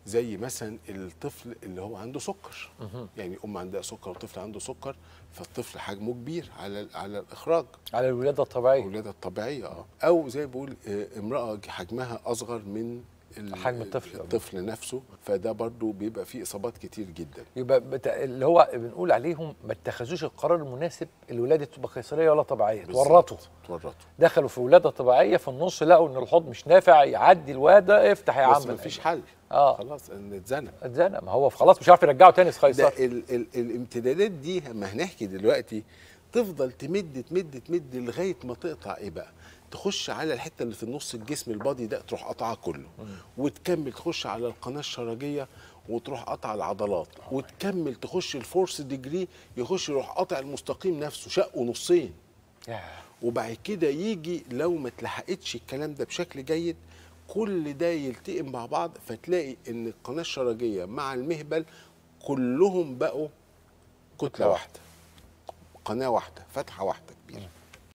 زي مثلا الطفل اللي هو عنده سكر يعني ام عندها سكر وطفل عنده سكر فالطفل حجمه كبير على على الاخراج على الولاده الطبيعيه الولاده الطبيعيه اه او زي ما بقول آه، امراه حجمها اصغر من ال- حجم الطفل. الطفل نفسه فده برضو بيبقى فيه اصابات كتير جدا يبقى بت... اللي هو بنقول عليهم ما اتخذوش القرار المناسب الولاده تبقى قيصريه ولا طبيعيه بالظبط. اتورطوا اتورطوا دخلوا في ولاده طبيعيه في النص لقوا ان الحوض مش نافع يعدي الولاده افتح يا بس عم مفيش حل اه خلاص ان اتزنق اتزنق ما هو خلاص مش عارف يرجعه تاني ده قيصر ال ال الامتدادات دي ما هنحكي دلوقتي تفضل تمد تمد تمد لغايه ما تقطع ايه بقى تخش على الحته اللي في النص الجسم البادي ده تروح قطعها كله وتكمل تخش على القناه الشرجيه وتروح قطع العضلات وتكمل تخش الفورس ديجري يخش يروح قاطع المستقيم نفسه شقه نصين ياه. وبعد كده يجي لو ما اتلحقتش الكلام ده بشكل جيد كل ده يلتئم مع بعض فتلاقي ان القناه الشرجيه مع المهبل كلهم بقوا كتله واحده قناه واحده فتحه واحده كبيره